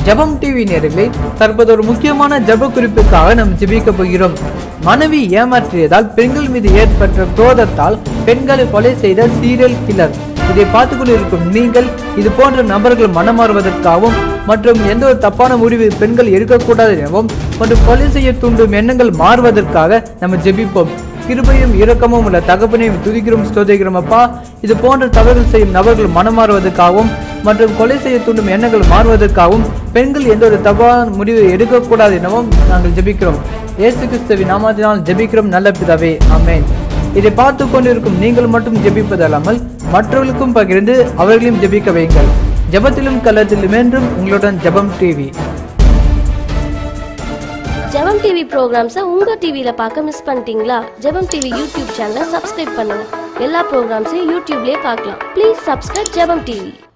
ஜெபம் டிவி நேரங்களே தற்போது ஒரு முக்கியமான ஜெப குறிப்புக்காக நாம் ஜெபிக்க போகிறோம் மனைவி ஏமாற்றியதால் பெண்கள் மீது ஏற்பட்ட குரோதத்தால் பெண்களை கொலை செய்த சீரியல் கில்லர் இதை பார்த்து கொண்டிருக்கும் நீங்கள் இது போன்ற நபர்கள் மனமாறுவதற்காகவும் மற்றும் எந்த ஒரு தப்பான முடிவு பெண்கள் எடுக்கக்கூடாது எனவும் மற்றும் கொலை செய்ய தூண்டும் எண்ணங்கள் மாறுவதற்காக நம்ம ஜெபிப்போம் கிருபையும் இரக்கமும் உள்ள தகப்பனையும் துதிக்கிறோம் ஸ்தோதிக்கிறோம் அப்பா இது போன்ற தவறுகள் செய்யும் நபர்கள் மனமாறுவதற்காகவும் மற்றும் கொலை செய்ய தூண்டும் எண்ணங்கள் மாறுவதற்காகவும் பெண்கள் எந்த ஒரு தவறான முடிவு எடுக்கக்கூடாது எனவும் நாங்கள் ஜெபிக்கிறோம் இயேசு கிறிஸ்துவின் நாமத்தினால் ஜெபிக்கிறோம் நல்ல பிதாவே ஆமென் இதை பார்த்து கொண்டிருக்கும் நீங்கள் மட்டும் ஜெபிப்பதல்லாமல் மற்றவர்களுக்கும் பகிர்ந்து அவர்களையும் ஜெபிக்க வையுங்கள் ஜெபத்திலும் கள்ளத்திலும் என்றும் உங்களுடன் ஜெபம் டிவி ஜெபம் டிவி ப்ரோக்ராம்ஸை உங்க டிவியில பார்க்க மிஸ் பண்ணிட்டீங்களா ஜெபம் டிவி யூடியூப் சேனலை சப்ஸ்கிரைப் பண்ணுங்க எல்லா ப்ரோக்ராம்ஸையும் யூடியூப்லயே பார்க்கலாம் ப்ளீஸ் சப்ஸ்கிரைப் ஜெபம் டிவி